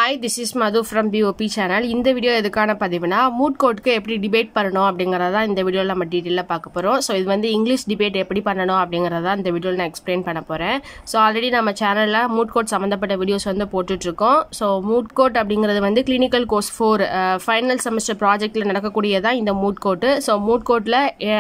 hi this is Madhu from POP channel இந்த video எதுக்கான பதிவுனா மூட் கோர்ட்டுக்கு எப்படி டிபேட் பண்ணணும் அப்படிங்கிறத இந்த வீடியோவில் நம்ம டீட்டெயிலாக பார்க்க போகிறோம் ஸோ இது வந்து இங்கிலீஷ் டிபேட் எப்படி பண்ணணும் அப்படிங்கிறத இந்த வீடியோவில் நான் எக்ஸ்பிளைன் பண்ண போகிறேன் ஸோ ஆல்ரெடி நம்ம சேனலில் மூட் கோர்ட் சம்மந்தப்பட்ட வீடியோஸ் வந்து போட்டுட்ருக்கோம் ஸோ மூட் கோர்ட் அப்படிங்கிறது வந்து clinical course four final semester ப்ராஜெக்ட்டில் நடக்கக்கூடியதான் இந்த மூட் கோர்ட்டு ஸோ மூட் கோர்ட்டில்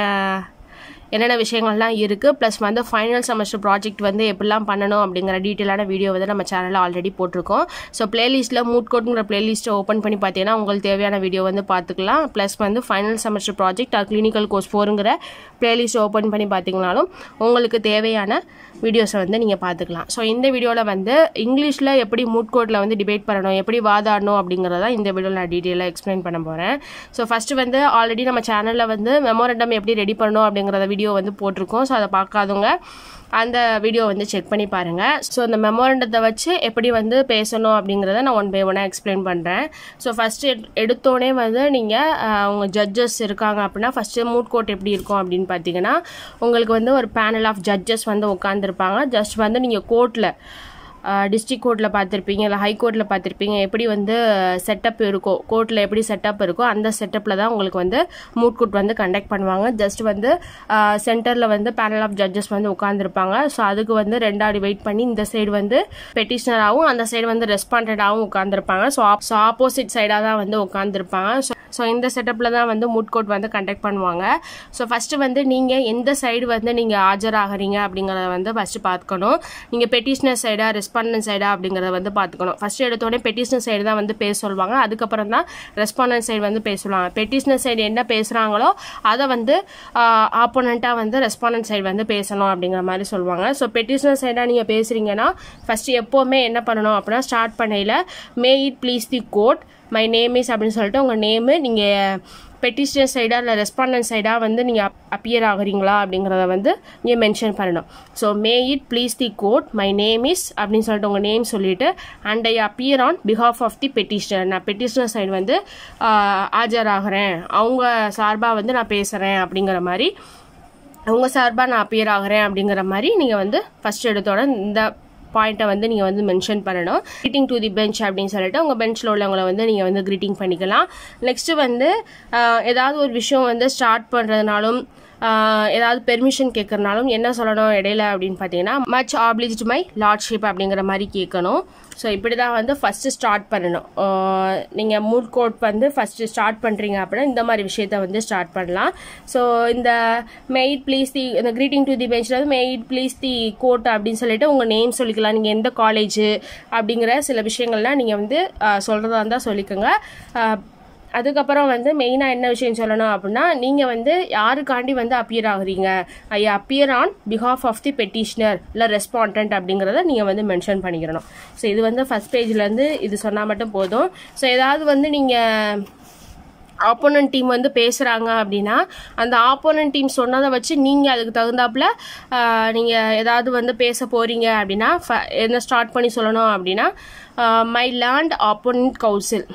என்னென்ன விஷயங்கள்லாம் இருக்குது ப்ளஸ் வந்து ஃபைனல் செமஸ்டர் ப்ராஜெக்ட் வந்து எப்படிலாம் பண்ணணும் அப்படிங்கிற டீட்டெயிலான வீடியோ வந்து நம்ம சேனலில் ஆல்ரெடி போட்டிருக்கோம் ஸோ பிளேலிஸ்ட்டில் மூட் கோட்ங்கிற பிளேலிஸ்ட்டை ஓப்பன் பண்ணி பார்த்தீங்கன்னா உங்களுக்கு தேவையான வீடியோ வந்து பார்த்துக்கலாம் ப்ளஸ் வந்து final semester project clinical course ஃபோருங்கிற பிளேலிஸ்ட் ஓப்பன் பண்ணி பார்த்தீங்கனாலும் உங்களுக்கு தேவையான வீடியோஸை வந்து நீங்கள் பார்த்துக்கலாம் ஸோ இந்த வீடியோவில் வந்து இங்கிலீஷில் எப்படி மூட் கோர்ட்டில் வந்து டிபேட் பண்ணணும் எப்படி வாதாடணும் அப்படிங்கிறத இந்த வீடியோவில் நான் டீட்டெயிலாக எக்ஸ்பிளைன் பண்ண போகிறேன் ஸோ ஃபஸ்ட்டு வந்து ஆல்ரெடி நம்ம சேனலில் வந்து மெமோரண்டம் எப்படி ரெடி பண்ணணும் அப்படிங்கிறத வீடியோ வந்து போட்டிருக்கோம் ஸோ அதை பார்க்காதவங்க அந்த வீடியோ வந்து செக் பண்ணி பாருங்கள் ஸோ அந்த மெமோரண்டத்தை வச்சு எப்படி வந்து பேசணும் அப்படிங்கிறத நான் ஒன் பை ஒன்னாக எக்ஸ்பிளைன் பண்ணுறேன் ஸோ ஃபஸ்ட்டு எடுத்தோடனே வந்து நீங்கள் உங்கள் ஜட்ஜஸ் இருக்காங்க அப்படின்னா ஃபஸ்ட்டு மூட் கோர்ட் எப்படி இருக்கும் அப்படின்னு பார்த்தீங்கன்னா உங்களுக்கு வந்து ஒரு பேனல் ஆஃப் ஜட்ஜஸ் வந்து உட்காந்துருப்பாங்க ஜஸ்ட் வந்து நீங்கள் கோர்ட்டில் டிஸ்ட்ரிக் கோர்ட்டில் பார்த்துருப்பீங்க இல்லை ஹை கோர்ட்டில் பார்த்துருப்பீங்க எப்படி வந்து செட்டப் இருக்கோ கோர்ட்டில் எப்படி செட்டப் இருக்கோ அந்த செட்டப்பில் தான் உங்களுக்கு வந்து மூட் கோர்ட் வந்து கண்டக்ட் பண்ணுவாங்க ஜஸ்ட் வந்து சென்டரில் வந்து பேனல் ஆஃப் ஜட்ஜஸ் வந்து உட்காந்துருப்பாங்க ஸோ அதுக்கு வந்து ரெண்டாடி வெயிட் பண்ணி இந்த சைடு வந்து பெட்டிஷனராகவும் அந்த சைடு வந்து ரெஸ்பாண்டடாகவும் உட்காந்துருப்பாங்க ஸோ ஸோ ஆப்போசிட் சைடாக தான் வந்து உட்காந்துருப்பாங்க ஸோ ஸோ இந்த செட்டப்பில் தான் வந்து மூட் கோர்ட் வந்து கண்டக்ட் பண்ணுவாங்க ஸோ ஃபஸ்ட்டு வந்து நீங்கள் எந்த சைடு வந்து நீங்கள் ஆஜராகிறீங்க அப்படிங்கிறத வந்து ஃபஸ்ட்டு பார்த்துக்கணும் நீங்கள் பெட்டிஷனர் சைடாக ரெஸ்பாண்டன்ட் சைடா அப்படிங்கிறத வந்து பார்த்துக்கணும் ஃபஸ்ட் எடுத்தோடனே பெட்டிஷனர் சைடு தான் வந்து பேச சொல்லுவாங்க அதுக்கப்புறம் தான் ரெஸ்பாண்டன்ட் சைடு வந்து பேச சொல்லுவாங்க பெட்டிஷனர் சைடு என்ன பேசுகிறாங்களோ அதை வந்து ஆப்போனண்ட்டாக வந்து ரெஸ்பாண்டன்ட் சைடு வந்து பேசணும் அப்படிங்கிற மாதிரி சொல்லுவாங்க ஸோ பெட்டிஷனர் சைடாக நீங்கள் பேசுகிறீங்கன்னா ஃபஸ்ட்டு எப்போவுமே என்ன பண்ணணும் அப்படின்னா ஸ்டார்ட் பண்ணையில் may it please the court my name is அப்படின்னு சொல்லிட்டு உங்கள் நேமு நீங்கள் பெட்டிஷனர் சைடாக இல்லை ரெஸ்பாண்டன்ட் சைடாக வந்து நீங்கள் அப்பியர் ஆகுறீங்களா அப்படிங்கிறத வந்து நீங்கள் மென்ஷன் பண்ணணும் so may it please the court my name is அப்படின்னு சொல்லிட்டு உங்கள் நேம் சொல்லிவிட்டு and I appear on behalf of the petitioner நான் பெட்டிஷனர் சைடு வந்து ஆஜராகிறேன் அவங்க சார்பாக வந்து நான் பேசுகிறேன் அப்படிங்கிற மாதிரி அவங்க சார்பாக நான் அப்பியர் ஆகிறேன் அப்படிங்கிற மாதிரி நீங்கள் வந்து ஃபஸ்ட் எடுத்தோட இந்த பாயிண்ட்டை வந்து நீங்கள் வந்து மென்ஷன் பண்ணணும் கிரீட்டிங் டு தி பெஞ்ச் அப்படின்னு சொல்லிட்டு உங்கள் பெஞ்சில் உள்ளவங்களை வந்து நீங்கள் வந்து கிரீட்டிங் பண்ணிக்கலாம் நெக்ஸ்ட்டு வந்து ஏதாவது ஒரு விஷயம் வந்து ஸ்டார்ட் பண்ணுறதுனாலும் ஏதாவது பெர்மிஷன் கேட்குறனாலும் என்ன சொல்லணும் இடையில அப்படின்னு பார்த்தீங்கன்னா மச் ஆப்ளிஜ் மை லார்ட்ஷிப் அப்படிங்கிற மாதிரி கேட்கணும் ஸோ இப்படி தான் வந்து ஃபஸ்ட்டு ஸ்டார்ட் பண்ணணும் நீங்கள் மூட் கோட் வந்து ஃபஸ்ட்டு ஸ்டார்ட் பண்ணுறீங்க அப்படின்னா இந்த மாதிரி விஷயத்த வந்து ஸ்டார்ட் பண்ணலாம் ஸோ இந்த மெய்ட் ப்ளீஸ் தி இந்த க்ரீட்டிங் டு தி பெஞ்சில் வந்து மெய்ட் ப்ளீஸ் தி கோட் அப்படின்னு சொல்லிட்டு உங்கள் நேம் சொல்லிக்கலாம் நீங்கள் எந்த காலேஜு அப்படிங்கிற சில விஷயங்கள்லாம் நீங்கள் வந்து சொல்கிறதா இருந்தால் சொல்லிக்கோங்க அதுக்கப்புறம் வந்து மெயினாக என்ன விஷயம் சொல்லணும் அப்படின்னா நீங்கள் வந்து யாருக்காண்டி வந்து அப்பியர் ஆகுறீங்க I appear on behalf of the petitioner இல்லை ரெஸ்பாண்டன்ட் அப்படிங்கிறத நீங்கள் வந்து மென்ஷன் பண்ணிக்கிறணும் ஸோ இது வந்து ஃபஸ்ட் பேஜ்லேருந்து இது சொன்னால் மட்டும் போதும் ஸோ ஏதாவது வந்து நீங்கள் ஆப்போனன்ட் டீம் வந்து பேசுகிறாங்க அப்படின்னா அந்த ஆப்போனன்ட் டீம் சொன்னதை வச்சு நீங்கள் அதுக்கு தகுந்தாப்புல நீங்கள் ஏதாவது வந்து பேச போகிறீங்க அப்படின்னா என்ன ஸ்டார்ட் பண்ணி சொல்லணும் அப்படின்னா my learned opponent counsel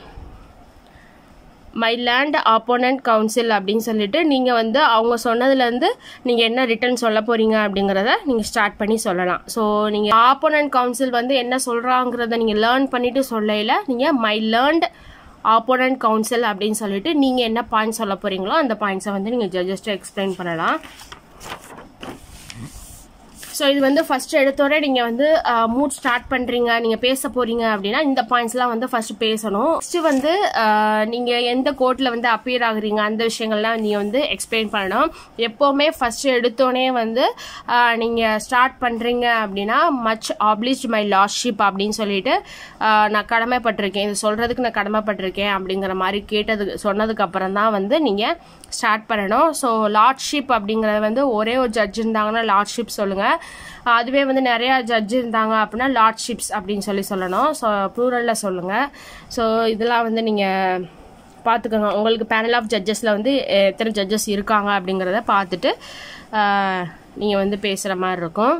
my learned opponent counsel அப்படின்னு சொல்லிட்டு நீங்கள் வந்து அவங்க சொன்னதுலேருந்து நீங்கள் என்ன ரிட்டர்ன் சொல்ல போகிறீங்க அப்படிங்கிறத நீங்கள் ஸ்டார்ட் பண்ணி சொல்லலாம் ஸோ நீங்கள் ஆப்போனன்ட் கவுன்சில் வந்து என்ன சொல்கிறாங்கிறத நீங்கள் லேர்ன் பண்ணிவிட்டு சொல்லையில் நீங்கள் மை லேர்ன்ட் ஆப்போனன்ட் கவுன்சில் அப்படின்னு சொல்லிட்டு நீங்கள் என்ன பாயிண்ட் சொல்ல போகிறீங்களோ அந்த பாயிண்ட்ஸை வந்து நீங்கள் ஜட்ஜஸ்ட்டு எக்ஸ்பிளைன் பண்ணலாம் ஸோ இது வந்து ஃபஸ்ட் எடுத்தோட நீங்கள் வந்து மூட் ஸ்டார்ட் பண்ணுறீங்க நீங்கள் பேச போகிறீங்க அப்படின்னா இந்த பாயிண்ட்ஸ்லாம் வந்து ஃபஸ்ட்டு பேசணும் ஃபஸ்ட்டு வந்து நீங்கள் எந்த கோர்ட்டில் வந்து அப்பியர் ஆகுறீங்க அந்த விஷயங்கள்லாம் நீங்கள் வந்து எக்ஸ்பிளைன் பண்ணணும் எப்போவுமே ஃபஸ்ட்டு எடுத்தோடனே வந்து நீங்கள் ஸ்டார்ட் பண்ணுறீங்க அப்படின்னா மச் ஆப்ளிஜ் மை லாஸ்ட்ஷிப் அப்படின்னு சொல்லிட்டு நான் கடமைப்பட்டிருக்கேன் இது சொல்கிறதுக்கு நான் கடமைப்பட்டிருக்கேன் அப்படிங்கிற மாதிரி கேட்டது சொன்னதுக்கு அப்புறம் தான் வந்து நீங்கள் ஸ்டார்ட் பண்ணணும் ஸோ லார்ட்ஷிப் அப்படிங்கிறது வந்து ஒரே ஒரு ஜட்ஜ் இருந்தாங்கன்னா லார்ட்ஷிப் சொல்லுங்கள் அதுவே வந்து நிறையா ஜட்ஜ் இருந்தாங்க அப்படின்னா லார்ட்ஷிப்ஸ் அப்படின்னு சொல்லி சொல்லணும் ஸோ ப்ளூரலில் சொல்லுங்கள் ஸோ இதெல்லாம் வந்து நீங்கள் பார்த்துக்கோங்க உங்களுக்கு பேனல் ஆஃப் ஜட்ஜஸில் வந்து எத்தனை ஜட்ஜஸ் இருக்காங்க அப்படிங்கிறத பார்த்துட்டு நீங்கள் வந்து பேசுகிற மாதிரி இருக்கும்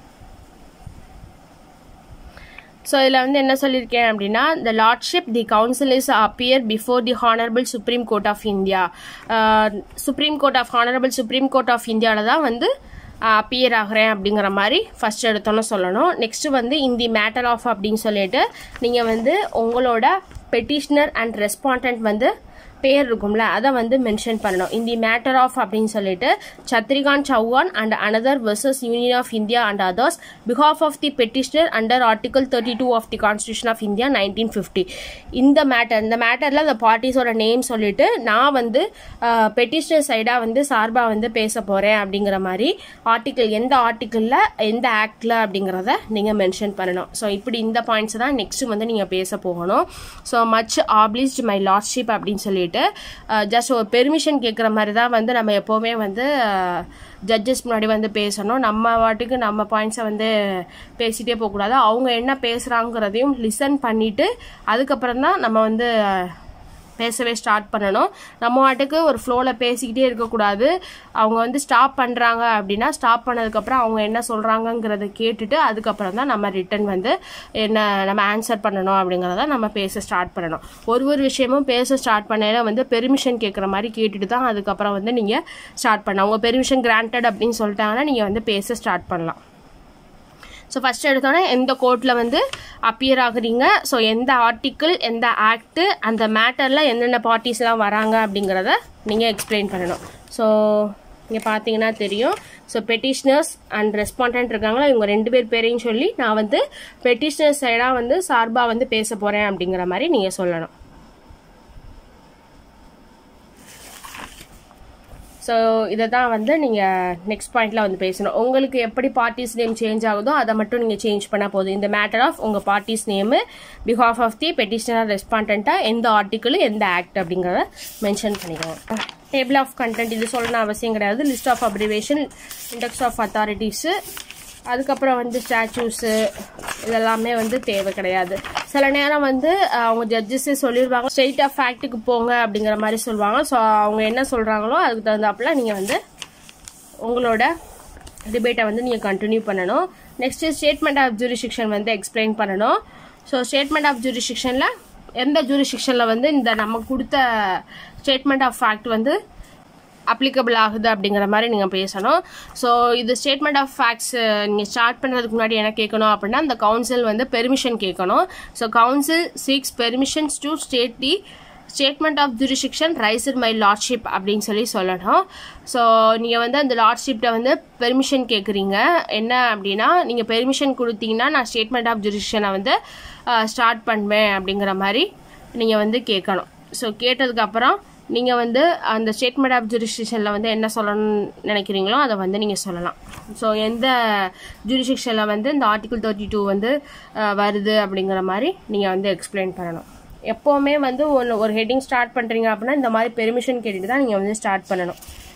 ஸோ இதில் வந்து என்ன சொல்லியிருக்கேன் அப்படின்னா the lordship the counsel is appear before the honourable Supreme Court of India Supreme Court of honourable Supreme Court of இந்தியாவில் தான் வந்து அப்பியர் ஆகிறேன் அப்படிங்கிற மாதிரி ஃபஸ்ட் எடுத்தோன்னு சொல்லணும் நெக்ஸ்ட்டு வந்து இந்தி மேட்டர் ஆஃப் அப்படின்னு சொல்லிட்டு நீங்கள் வந்து உங்களோட பெட்டிஷனர் அண்ட் ரெஸ்பாண்டன்ட் வந்து பேர் இருக்கும்ல அதை வந்து மென்ஷன் பண்ணணும் இந்த மேட்டர் ஆஃப் அப்படின்னு சொல்லிட்டு Shatrughan Chauhan and another versus Union of India and others behalf of the petitioner under article thirty two of the constitution of India nineteen fifty இந்த மேட்டர் இந்த மேட்டரில் அந்த பார்ட்டிஸோட நேம் சொல்லிட்டு நான் வந்து பெட்டிஷனர் சைடாக வந்து சார்பாக வந்து பேச போகிறேன் அப்படிங்கிற மாதிரி ஆர்டிக்கிள் எந்த ஆர்டிக்கிளில் எந்த ஆக்டில் அப்படிங்கிறத நீங்கள் மென்ஷன் பண்ணணும் ஸோ இப்படி இந்த பாயிண்ட்ஸ் தான் நெக்ஸ்ட் வந்து நீங்கள் பேச போகணும் so much obliged my lordship அப்படின்னு சொல்லிட்டு ஜஸ்ட் ஒரு பெர்மிஷன் கேட்குற மாதிரி தான் வந்து நம்ம எப்போவுமே வந்து ஜட்ஜஸ் முன்னாடி வந்து பேசணும் நம்ம வாட்டுக்கு நம்ம பாயிண்ட்ஸை வந்து பேசிகிட்டே போகக்கூடாது அவங்க என்ன பேசுகிறாங்கிறதையும் லிசன் பண்ணிவிட்டு அதுக்கப்புறம் தான் நம்ம வந்து பேசவே ஸ்டார்ட் பண்ணணும் நம்ம வாட்டுக்கு ஒரு ஃப்ளோவில் பேசிக்கிட்டே இருக்கக்கூடாது அவங்க வந்து ஸ்டாப் பண்ணுறாங்க அப்படின்னா ஸ்டாப் பண்ணதுக்கப்புறம் அவங்க என்ன சொல்கிறாங்கங்கிறத கேட்டுட்டு அதுக்கப்புறம் தான் நம்ம ரிட்டன் வந்து என்ன நம்ம ஆன்சர் பண்ணணும் அப்படிங்கிறத நம்ம பேச ஸ்டார்ட் பண்ணணும் ஒரு ஒரு விஷயமும் பேச ஸ்டார்ட் பண்ணையில வந்து பெர்மிஷன் கேட்குற மாதிரி கேட்டுட்டு தான் அதுக்கப்புறம் வந்து நீங்கள் ஸ்டார்ட் பண்ணலாம் உங்கள் பெர்மிஷன் கிராண்டட் அப்படின்னு சொல்லிட்டாங்கன்னா நீங்கள் வந்து பேச ஸ்டார்ட் பண்ணலாம் ஸோ ஃபஸ்ட் எடுத்தோன்னே எந்த கோர்ட்டில் வந்து அப்பியர் ஆகுறீங்க ஸோ எந்த ஆர்டிக்கிள் எந்த ஆக்ட்டு அந்த மேட்டரில் என்னென்ன பார்ட்டிஸ்லாம் வராங்க அப்படிங்கிறத நீங்கள் எக்ஸ்பிளைன் பண்ணணும் ஸோ இங்கே பார்த்தீங்கன்னா தெரியும் ஸோ பெட்டிஷனர்ஸ் அண்ட் ரெஸ்பாண்டன்ட் இருக்காங்களா இவங்க ரெண்டு பேர் பேரையும் சொல்லி நான் வந்து பெட்டிஷனர்ஸ் சைடாக வந்து சார்பாக வந்து பேச போகிறேன் அப்படிங்கிற மாதிரி நீங்கள் சொல்லணும் ஸோ இதை தான் வந்து நீங்கள் நெக்ஸ்ட் பாயிண்ட்டில் வந்து பேசணும் உங்களுக்கு எப்படி பார்ட்டிஸ் நேம் சேஞ்ச் ஆகுதோ அதை மட்டும் நீங்கள் சேஞ்ச் பண்ணால் போதும் இந்த மேட்டர் ஆஃப் உங்கள் parties name behalf of the petitioner ரெஸ்பாண்டண்ட்டாக எந்த ஆர்டிக்கிள் எந்த ஆக்ட் அப்படிங்கிறத மென்ஷன் பண்ணிக்கோங்க டேபிள் ஆஃப் கண்டென்ட் இது சொல்லணும் அவசியம் கிடையாது list of abbreviation index of authorities அதுக்கப்புறம் வந்து ஸ்டாச்சூஸு இதெல்லாமே வந்து தேவை கிடையாது சில நேரம் வந்து அவங்க ஜட்ஜஸே சொல்லிடுவாங்க ஸ்ட்ரெயிட் ஆஃப் ஃபேக்ட்டுக்கு போங்க அப்படிங்கிற மாதிரி சொல்லுவாங்க ஸோ அவங்க என்ன சொல்கிறாங்களோ அதுக்கு தகுந்தாப்புல நீங்கள் வந்து உங்களோட டிபேட்டை வந்து நீங்கள் கண்டினியூ பண்ணணும் நெக்ஸ்ட்டு ஸ்டேட்மெண்ட் ஆஃப் ஜூரிசிக்ஷன் வந்து எக்ஸ்பிளைன் பண்ணணும் ஸோ ஸ்டேட்மெண்ட் ஆஃப் ஜூரிசிக்ஷனில் எந்த ஜூரிசிக்ஷனில் வந்து இந்த நம்ம கொடுத்த ஸ்டேட்மெண்ட் ஆஃப் ஃபேக்ட் வந்து அப்ளிகபிள் ஆகுது அப்படிங்கிற மாதிரி நீங்கள் பேசணும் ஸோ இது ஸ்டேட்மெண்ட் ஆஃப் ஃபேக்ட்ஸ் நீங்கள் ஸ்டார்ட் பண்ணுறதுக்கு முன்னாடி என்ன கேட்கணும் அப்படின்னா அந்த கவுன்சில் வந்து பெர்மிஷன் கேட்கணும் so counsel seeks permissions to state the statement of jurisdiction rise in my lordship அப்படின்னு சொல்லி சொல்லணும் ஸோ நீங்கள் வந்து அந்த லார்ட்ஷிப்ட வந்து பெர்மிஷன் கேட்குறீங்க என்ன அப்படின்னா நீங்கள் பெர்மிஷன் கொடுத்தீங்கன்னா நான் ஸ்டேட்மெண்ட் ஆஃப் ஜூரிசிக்ஷனை வந்து ஸ்டார்ட் பண்ணுவேன் அப்படிங்கிற மாதிரி நீங்கள் வந்து கேட்கணும் ஸோ கேட்டதுக்கப்புறம் நீங்கள் வந்து அந்த ஸ்டேட்மெண்ட் ஆஃப் ஜூரிஸ்டிக்ஷனில் வந்து என்ன சொல்லணும்னு நினைக்கிறீங்களோ அதை வந்து நீங்கள் சொல்லலாம் ஸோ எந்த ஜூரிஸ்டிக்ஷனில் வந்து இந்த ஆர்டிகிள் தேர்ட்டி டூ வந்து வருது அப்படிங்கிற மாதிரி நீங்கள் வந்து எக்ஸ்பிளைன் பண்ணணும் எப்போவுமே வந்து ஒன்று ஒரு ஹெட்டிங் ஸ்டார்ட் பண்ணுறீங்க அப்படின்னா இந்த மாதிரி பெர்மிஷன் கேட்டுட்டு தான் நீங்கள் வந்து ஸ்டார்ட் பண்ணணும்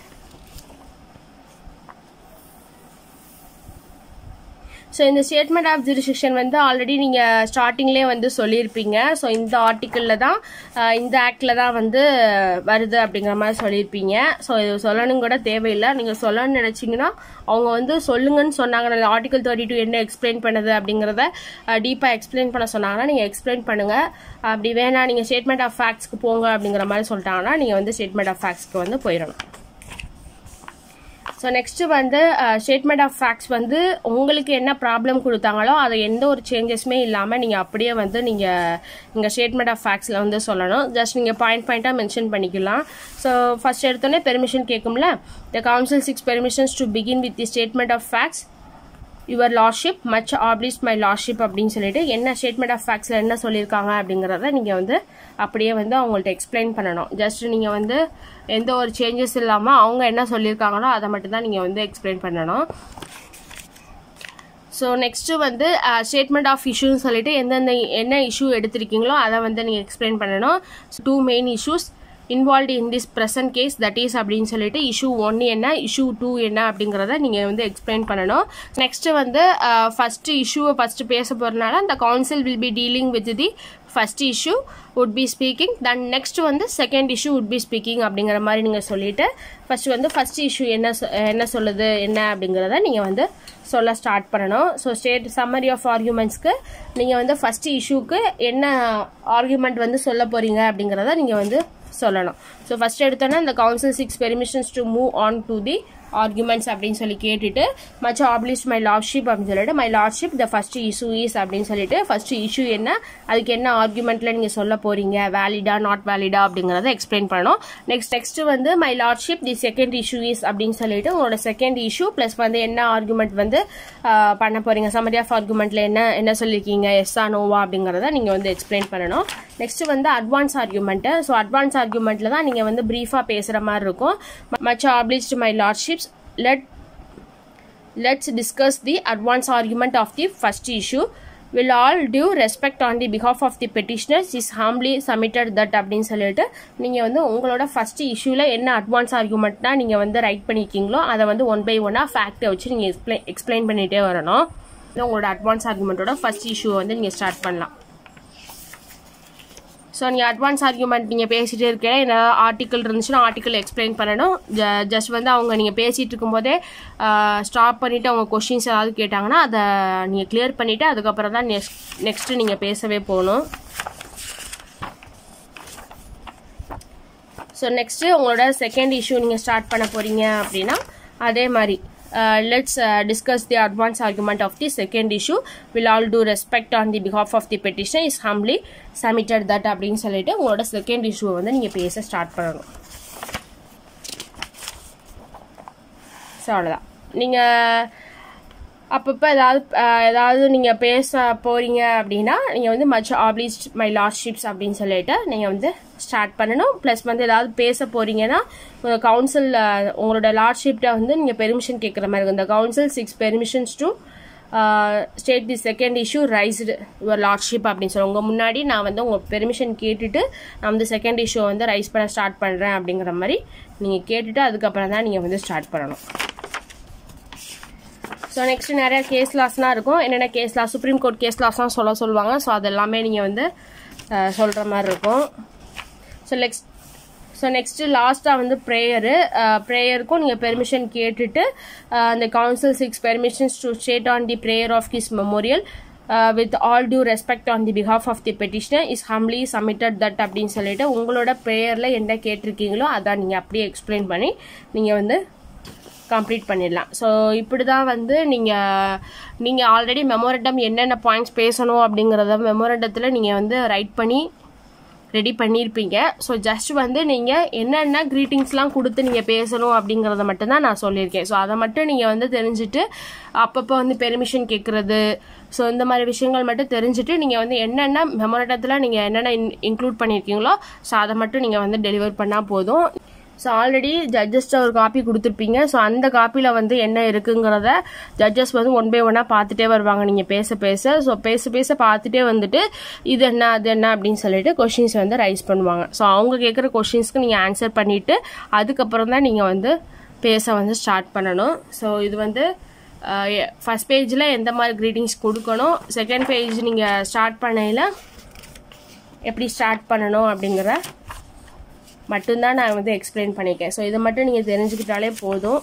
ஸோ இந்த ஸ்டேட்மெண்ட் ஆஃப் ஜூரிசிக்ஷன் வந்து ஆல்ரெடி நீங்கள் ஸ்டார்டிங்லேயே வந்து சொல்லியிருப்பீங்க ஸோ இந்த ஆர்டிக்கிளில் தான் இந்த ஆக்டில் தான் வந்து வருது அப்படிங்கிற மாதிரி சொல்லியிருப்பீங்க ஸோ இது சொல்லணும் கூட தேவையில்லை நீங்கள் சொல்லணும்னு நினச்சிங்கன்னா அவங்க வந்து சொல்லுங்கன்னு சொன்னாங்க ஆர்டிகல் தேர்ட்டி டூ என்ன எக்ஸ்பிளைன் பண்ணுது அப்படிங்கிறத டீப்பாக எக்ஸ்பிளைன் பண்ண சொன்னாங்கன்னா நீங்கள் எக்ஸ்பிளைன் பண்ணுங்கள் அப்படி வேணாம் நீங்கள் ஸ்டேட்மெண்ட் ஆஃப் ஃபேக்ட்ஸ்க்கு போங்க அப்படிங்கிற மாதிரி சொல்லிட்டாங்கன்னா நீங்கள் வந்து ஸ்டேட்மெண்ட் ஆஃப் ஃபேக்ட்ஸ்க்கு வந்து போயிடணும் ஸோ நெக்ஸ்ட்டு வந்து ஸ்டேட்மெண்ட் ஆஃப் ஃபேக்ட்ஸ் வந்து உங்களுக்கு என்ன ப்ராப்ளம் கொடுத்தாங்களோ அதை எந்த ஒரு சேஞ்சஸுமே இல்லாமல் நீங்கள் அப்படியே வந்து நீங்கள் இங்கே ஸ்டேட்மெண்ட் ஆஃப் ஃபேக்ட்ஸில் வந்து சொல்லணும் ஜஸ்ட் நீங்கள் பாயிண்ட் பாயிண்ட்டாக மென்ஷன் பண்ணிக்கலாம் ஸோ ஃபஸ்ட் எடுத்தோடனே பெர்மிஷன் கேட்கும்ல the counsel seeks permissions to begin with the statement of facts your lordship much obliged my lordship அப்படின்னு சொல்லிட்டு என்ன ஸ்டேட்மெண்ட் ஆஃப் ஃபேக்ட்ஸில் என்ன சொல்லியிருக்காங்க அப்படிங்கிறத நீங்கள் வந்து அப்படியே வந்து அவங்கள்ட்ட எக்ஸ்பிளைன் பண்ணணும் ஜஸ்ட் நீங்கள் வந்து எந்த ஒரு சேஞ்சஸ் இல்லாமல் அவங்க என்ன சொல்லியிருக்காங்களோ அதை மட்டும் தான் நீங்கள் வந்து எக்ஸ்பிளைன் பண்ணணும் ஸோ நெக்ஸ்ட்டு வந்து ஸ்டேட்மெண்ட் ஆஃப் இஷ்யூன்னு சொல்லிட்டு எந்தெந்த என்ன இஷ்யூ எடுத்திருக்கீங்களோ அதை வந்து நீங்கள் எக்ஸ்பிளைன் பண்ணணும் two main issues involved in this present case that is அப்படின்னு சொல்லிட்டு இஷ்யூ ஒன் என்ன இஷ்யூ டூ என்ன அப்படிங்கிறத நீங்கள் வந்து எக்ஸ்பிளைன் பண்ணணும் நெக்ஸ்ட்டு வந்து ஃபஸ்ட்டு இஷ்யூவை ஃபஸ்ட்டு பேச போகிறதுனால அந்த counsel will be dealing with the first issue would be speaking then next வந்து second issue would be speaking அப்படிங்கிற மாதிரி நீங்கள் சொல்லிட்டு ஃபஸ்ட்டு வந்து ஃபஸ்ட் இஷ்யூ என்ன என்ன சொல்லுது என்ன அப்படிங்கிறத நீங்கள் வந்து சொல்ல ஸ்டார்ட் பண்ணணும் ஸோ ஸ்டேட் சம்மரி ஆஃப் ஆர்குமெண்ட்ஸ்க்கு நீங்கள் வந்து ஃபஸ்ட் இஷ்யூக்கு என்ன ஆர்குமெண்ட் வந்து சொல்ல போகிறீங்க அப்படிங்கிறத நீங்கள் வந்து சொல்லணும் ஸோ ஃபஸ்ட் எடுத்தோன்னா இந்த counsel seeks permissions to move on to the arguments அப்படின்னு சொல்லி கேட்டுட்டு மச் ஆப்ளிஷ் மை லார்ட்ஷிப் அப்படின்னு சொல்லிட்டு my lordship the first issue is அப்படின்னு சொல்லிட்டு ஃபர்ஸ்ட் இஷ்யூ என்ன அதுக்கு என்ன ஆர்குமெண்ட்ல நீங்க சொல்ல போறீங்க வேலிடா நாட் வேலிடா அப்படிங்கறத எக்ஸ்பிளைன் பண்ணணும் நெக்ஸ்ட் நெக்ஸ்ட் வந்து my lordship the second issue is அப்படின்னு சொல்லிட்டு உங்களோட செகண்ட் இஷ்யூ பிளஸ் வந்து என்ன ஆர்குமெண்ட் வந்து ஆஹ், பண்ண போறீங்க சமரி ஆஃப் ஆர்குமெண்ட்ல என்ன என்ன சொல்லியிருக்கீங்க எஸ்ஸா நோவா அப்படிங்கறத நீங்க வந்து எக்ஸ்பிளைன் பண்ணணும் நெக்ஸ்ட் வந்து அட்வான்ஸ் ஆர்குமெண்ட் ஸோ அட்வான்ஸ் ஆர்குமெண்ட்ல தான் நீங்க வந்து பிரீஃபா பேசுற மாதிரி இருக்கும் much obliged my lordships let let's discuss the advance argument of the first issue will all due respect on the behalf of the petitioners is humbly submitted that அப்படின்னு சொல்லிட்டு நீங்கள் வந்து உங்களோட ஃபர்ஸ்ட் இஷ்யூவில் என்ன அட்வான்ஸ் ஆர்குமெண்ட்னா நீங்கள் வந்து ரைட் பண்ணியிருக்கீங்களோ அதை வந்து ஒன் பை ஒன்னாக ஃபேக்டை வச்சு நீங்கள் எக்ஸ்பிளைன் எக்ஸ்பிளைன் பண்ணிகிட்டே வரணும் இது உங்களோட அட்வான்ஸ் ஆர்குமெண்ட்டோட ஃபர்ஸ்ட் இஷ்யூவை வந்து நீங்கள் ஸ்டார்ட் பண்ணலாம் ஸோ நீங்கள் அட்வான்ஸ் ஆர்குமெண்ட் நீங்கள் பேசிகிட்டே இருக்கேன் இந்த ஆர்டிக்கல் இருந்துச்சுன்னா ஆர்டிக்கல் எக்ஸ்பிளைன் பண்ணணும் ஜஸ்ட் வந்து அவங்க நீங்கள் பேசிகிட்டு இருக்கும்போதே ஸ்டாப் பண்ணிவிட்டு அவங்க கொஷின்ஸ் ஏதாவது கேட்டாங்கன்னா அதை நீங்கள் கிளியர் பண்ணிவிட்டு அதுக்கப்புறம் தான் நெக்ஸ்ட் நெக்ஸ்ட்டு நீங்கள் பேசவே போகணும் ஸோ நெக்ஸ்ட்டு உங்களோட செகண்ட் இஷ்யூ நீங்கள் ஸ்டார்ட் பண்ண போகிறீங்க அப்படின்னா அதே மாதிரி let's discuss the advance argument of the second issue with all due respect on the behalf of the petition is humbly submitted that அப்படின்னு சொல்லிட்டு உங்களோட செகண்ட் இஷ்யூவை வந்து நீங்கள் பேச ஸ்டார்ட் பண்ணணும் ஸோ அவ்வளோதான் நீங்கள் அப்பப்போ ஏதாவது அஹ், ஏதாவது நீங்கள் பேச போகிறீங்க அப்படின்னா நீங்கள் வந்து மச் ஆப்ளிஸ்ட் மை லார்ட்ஷிப்ஸ் அப்படின்னு சொல்லிட்டு நீங்கள் வந்து ஸ்டார்ட் பண்ணணும் ப்ளஸ் வந்து ஏதாவது பேச போகிறீங்கன்னா உங்கள் கவுன்சில் உங்களோட லார்ட்ஷிப்ட வந்து நீங்கள் பெர்மிஷன் கேட்குற மாதிரி இருக்கும் இந்த counsel seeks permissions to state the second issue raised your lordship அப்படின்னு சொல்லி உங்கள் முன்னாடி நான் வந்து உங்கள் பெர்மிஷன் கேட்டுட்டு நான் வந்து செகண்ட் இஷ்யூ வந்து ரைஸ் பண்ண ஸ்டார்ட் பண்ணுறேன் அப்படிங்கிற மாதிரி நீங்கள் கேட்டுட்டு அதுக்கப்புறம் தான் நீங்கள் வந்து ஸ்டார்ட் பண்ணணும் ஸோ நெக்ஸ்ட் நிறைய கேஸ் லாஸ்லாம் இருக்கும் என்னென்ன case laws supreme court case லாஸ்லாம் சொல்ல சொல்லுவாங்க ஸோ அது எல்லாமே நீங்கள் வந்து சொல்கிற மாதிரி இருக்கும் ஸோ நெக்ஸ்ட் ஸோ நெக்ஸ்ட்டு லாஸ்ட்டாக வந்து ப்ரேயரு ப்ரேயருக்கும் நீங்கள் பெர்மிஷன் கேட்டுட்டு அஹ், அந்த counsel seeks permissions to state on the prayer of his memorial with all due respect on the behalf of the petitioner is humbly submitted that அப்படின்னு சொல்லிட்டு உங்களோட ப்ரேயரில் என்ன கேட்டிருக்கீங்களோ அதான் நீங்கள் அப்படியே எக்ஸ்பிளைன் பண்ணி நீங்கள் வந்து கம்ப்ளீட் பண்ணிடலாம் ஸோ இப்படி தான் வந்து நீங்கள் நீங்கள் ஆல்ரெடி மெமோரண்டம் என்னென்ன பாயிண்ட்ஸ் பேசணும் அப்படிங்கிறத மெமோரண்டத்தில் நீங்கள் வந்து ரைட் பண்ணி ரெடி பண்ணியிருப்பீங்க ஸோ ஜஸ்ட் வந்து நீங்கள் என்னென்ன க்ரீட்டிங்ஸ்லாம் கொடுத்து நீங்கள் பேசணும் அப்படிங்கிறத மட்டும்தான் நான் சொல்லியிருக்கேன் ஸோ அதை மட்டும் நீங்கள் வந்து தெரிஞ்சுட்டு அப்பப்போ வந்து பெர்மிஷன் கேட்குறது ஸோ இந்த மாதிரி விஷயங்கள் மட்டும் தெரிஞ்சுட்டு நீங்கள் வந்து என்னென்ன மெமோரண்டத்தில் நீங்கள் என்னென்ன இன்க்ளூட் பண்ணியிருக்கீங்களோ ஸோ அதை மட்டும் நீங்கள் வந்து டெலிவர் பண்ணால் போதும் ஸோ ஆல்ரெடி ஜட்ஜஸ்ட்ட ஒரு காப்பி கொடுத்துருப்பீங்க ஸோ அந்த காப்பியில் வந்து என்ன இருக்குங்கிறத ஜட்ஜஸ் வந்து ஒன் பை ஒன்னாக பார்த்துட்டே வருவாங்க நீங்கள் பேச பேச ஸோ பேச பேச பார்த்துட்டே வந்துட்டு இது என்ன அது என்ன அப்படின்னு சொல்லிட்டு கொஷின்ஸ் வந்து ரைஸ் பண்ணுவாங்க ஸோ அவங்க கேட்குற கொஷின்ஸ்க்கு நீங்கள் ஆன்சர் பண்ணிவிட்டு அதுக்கப்புறம் தான் நீங்கள் வந்து பேச வந்து ஸ்டார்ட் பண்ணணும் ஸோ இது வந்து ஃபர்ஸ்ட் பேஜில் எந்த மாதிரி க்ரீட்டிங்ஸ் கொடுக்கணும் செகண்ட் பேஜ் நீங்கள் ஸ்டார்ட் பண்ணையில் எப்படி ஸ்டார்ட் பண்ணணும் அப்படிங்கிற மட்டும்தான் நான் வந்து எக்ஸ்பிளைன் பண்ணியிருக்கேன் ஸோ இதை மட்டும் நீங்கள் தெரிஞ்சுக்கிட்டாலே போதும்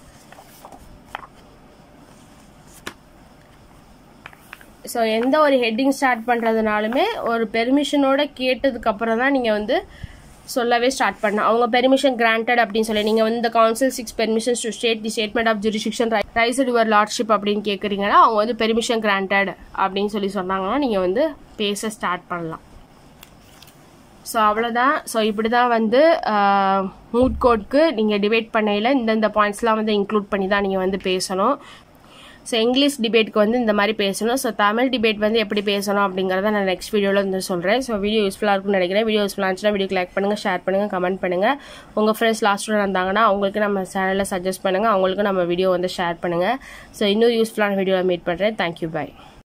ஸோ எந்த ஒரு ஹெட்டிங் ஸ்டார்ட் பண்ணுறதுனாலுமே ஒரு பெர்மிஷனோட கேட்டதுக்கு அப்புறம் தான் நீங்கள் வந்து சொல்லவே ஸ்டார்ட் பண்ணணும் அவங்க பெர்மிஷன் கிராண்டட் அப்படின்னு சொல்லி நீங்கள் வந்து இந்த counsel seeks permissions to state the statement of jurisdiction raise your lordship அப்படின்னு கேட்குறீங்கன்னா அவங்க வந்து பெர்மிஷன் கிராண்டட் அப்படின்னு சொல்லி சொன்னாங்கன்னா நீங்கள் வந்து பேச ஸ்டார்ட் பண்ணலாம் ஸோ அவ்வளோதான் ஸோ இப்படி தான் வந்து மூட் கோட்க்கு நீங்கள் டிபேட் பண்ணையில் இந்தந்த பாயிண்ட்ஸ்லாம் வந்து இன்க்ளூட் பண்ணி தான் நீங்கள் வந்து பேசணும் ஸோ இங்கிலீஷ் டிபேட்க்கு வந்து இந்த மாதிரி பேசணும் ஸோ தமிழ் டிபேட் வந்து எப்படி பேசணும் அப்படிங்கிறத நான் நெக்ஸ்ட் வீடியோவில் வந்து சொல்கிறேன் ஸோ வீடியோ யூஸ்ஃபுல்லாக இருக்கும்னு நினைக்கிறேன் வீடியோ யூஸ்ஃபுல்லாக இருந்துச்சுன்னா வீடியோக்கு லைக் பண்ணுங்கள் ஷேர் பண்ணுங்கள் கமெண்ட் பண்ணுங்கள் உங்கள் ஃப்ரெண்ட்ஸ் லாஸ்ட் இருந்தாங்கன்னா அவங்களுக்கு நம்ம சேனலில் சஜஸ்ட் பண்ணுங்கள் அவங்களுக்கு நம்ம வீடியோ வந்து ஷேர் பண்ணுங்கள் ஸோ இன்னும் யூஸ்ஃபுல்லான வீடியோவில் மீட் பண்ணுறேன் தேங்க்யூ பாய்